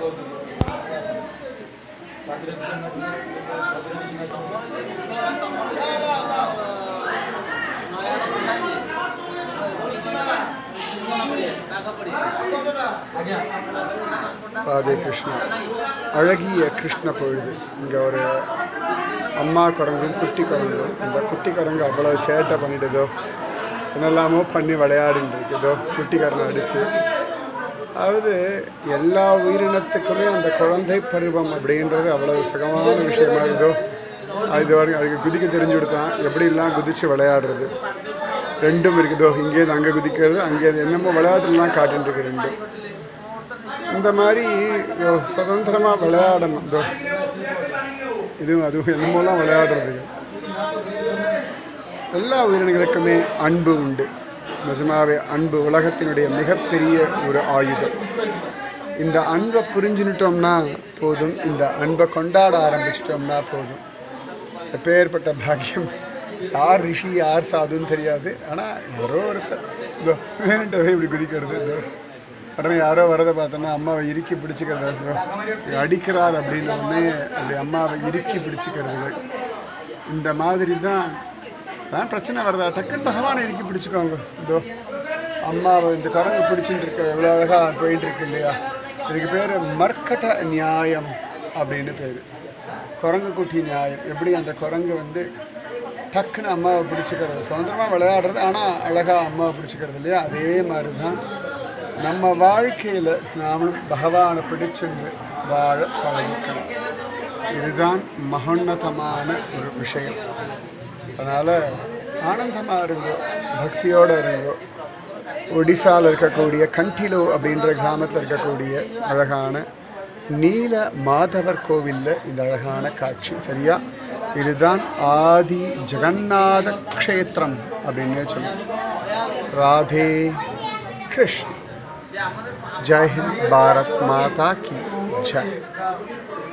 ராதே கிருஷ்ணா அழகிய கிருஷ்ண பொழுது இங்கே ஒரு அம்மா குரங்கும் குட்டி குரங்கும் இந்த குட்டி குரங்கு அவ்வளோ சேட்டை பண்ணிடுதோ என்னெல்லாமோ பண்ணி விளையாடிட்டு இருக்குதோ குட்டிக்காரனை அடித்து அதாவது எல்லா உயிரினத்துக்குமே அந்த குழந்தை பருவம் அப்படின்றது அவ்வளோ சுகமான விஷயமா இருக்குதோ அது இது வரைக்கும் அதுக்கு குதிக்க தெரிஞ்சு கொடுத்தான் எப்படிலாம் குதித்து விளையாடுறது ரெண்டும் இருக்குதோ இங்கேருந்து அங்கே குதிக்கிறது அங்கேருந்து என்னமோ விளையாட்டுலாம் காட்டின்னு இருக்கு ரெண்டும் இந்த மாதிரி சுதந்திரமாக விளையாடணும் இதோ இதுவும் அதுவும் என்னமோலாம் விளையாடுறது எல்லா உயிரினங்களுக்குமே அன்பு உண்டு நிஜமாவே அன்பு உலகத்தினுடைய மிகப்பெரிய ஒரு ஆயுதம் இந்த அன்பை புரிஞ்சுனுட்டோம்னா போதும் இந்த அன்பை கொண்டாட ஆரம்பிச்சிட்டோம்னா போதும் எப்பேற்பட்ட பாக்கியம் யார் ரிஷி யார் சாதுன்னு தெரியாது ஆனால் யாரோ ஒருத்தர் இதோ வேணுட்டவே இப்படி குதிக்கிறது இதோ உடனே யாரோ வரதை பார்த்தோன்னா அம்மாவை இறுக்கி பிடிச்சிக்கிறது இதோ அடிக்கிறார் அப்படின்னு உடனே அப்படி அம்மாவை இறுக்கி பிடிச்சிக்கிறது இந்த மாதிரி தான் தான் பிரச்சனை வருதா டக்குன்னு பகவானை இறுக்கி பிடிச்சிக்கோங்க இதோ அம்மாவை இந்த குரங்கு பிடிச்சிட்டு இருக்க எவ்வளோ அழகாக போயிட்டு இருக்கு இல்லையா இதுக்கு பேர் மர்க்கட்ட நியாயம் அப்படின்னு பேர் குரங்கு குட்டி நியாயம் எப்படி அந்த குரங்கு வந்து டக்குன்னு அம்மாவை பிடிச்சிக்கிறது சுதந்திரமாக விளையாடுறது ஆனால் அழகாக அம்மாவை பிடிச்சிக்கிறது இல்லையா அதே மாதிரி தான் நம்ம வாழ்க்கையில் நாமளும் பகவானை பிடிச்சென்று வாழ பழகிக்கணும் இதுதான் மகோன்னதமான ஒரு விஷயம் அதனால் ஆனந்தமாக இருங்கோ பக்தியோடு இருங்கோ ஒடிசாவில் இருக்கக்கூடிய கண்டிலோ அப்படின்ற கிராமத்தில் இருக்கக்கூடிய அழகான நீல மாதவர் கோவிலில் இந்த அழகான காட்சி சரியா இதுதான் ஆதி ஜெகநாத க்ஷேத்திரம் அப்படின்னு சொல்லுவோம் ராதே கிருஷ்ண ஜெய் ஹிந்த் பாரத் மாதா கி ஜெய்